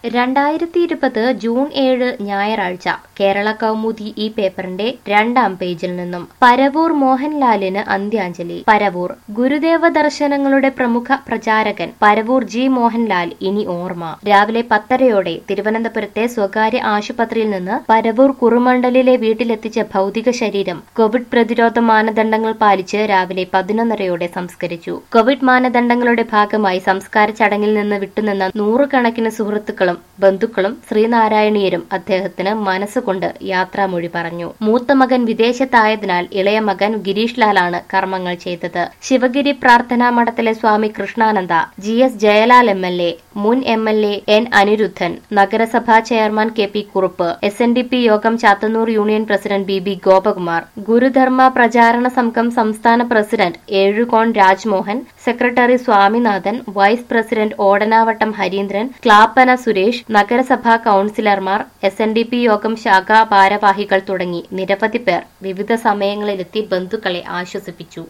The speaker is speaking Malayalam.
രണ്ടായിരത്തി ഇരുപത് ജൂൺ ഏഴ് ഞായറാഴ്ച കേരള കൗമുദി ഈ പേപ്പറിന്റെ രണ്ടാം പേജിൽ നിന്നും പരവൂർ മോഹൻലാലിന് അന്ത്യാഞ്ജലി പരവൂർ ഗുരുദേവ ദർശനങ്ങളുടെ പ്രമുഖ പ്രചാരകൻ പരവൂർ ജി മോഹൻലാൽ ഇനി ഓർമ്മ രാവിലെ പത്തരയോടെ തിരുവനന്തപുരത്തെ സ്വകാര്യ ആശുപത്രിയിൽ നിന്ന് പരവൂർ കുറുമണ്ഡലിലെ വീട്ടിലെത്തിച്ച ഭൗതിക ശരീരം കോവിഡ് പ്രതിരോധ മാനദണ്ഡങ്ങൾ പാലിച്ച് രാവിലെ പതിനൊന്നരയോടെ സംസ്കരിച്ചു കോവിഡ് മാനദണ്ഡങ്ങളുടെ ഭാഗമായി സംസ്കാര ചടങ്ങിൽ നിന്ന് വിട്ടുനിന്ന നൂറുകണക്കിന് സുഹൃത്തുക്കളും ബന്ധുക്കളും ശ്രീനാരായണീയരും അദ്ദേഹത്തിന് മനസ്സുകൊണ്ട് യാത്രാമൊഴി പറഞ്ഞു മൂത്ത മകൻ വിദേശത്തായതിനാൽ ഇളയ മകൻ ഗിരീഷ് ലാലാണ് കർമ്മങ്ങൾ ചെയ്തത് ശിവഗിരി പ്രാർത്ഥനാ മഠത്തിലെ Swami Krishnananda G S Jayalal M L A മുൻ M L A N Anirudhan നഗരസഭാ chairman K P Kurup S N D P യോഗം Chathannoor union president B B Gopakumar ഗുരുധർമ്മ പ്രചാരണ സംഘം സംസ്ഥാന പ്രസിഡന്റ് Ezhukone Rajmohan secretary Swaminathan vice president Odanavattom Harindran Clappana Suresh നഗരസഭാ കൌൺസിലർമാർ എസ് എൻ ഡി പി യോഗം ശാഖാ ഭാരവാഹികൾ തുടങ്ങി നിരവധി പേർ വിവിധ സമയങ്ങളിലെത്തി ബന്ധുക്കളെ ആശ്വസിപ്പിച്ചു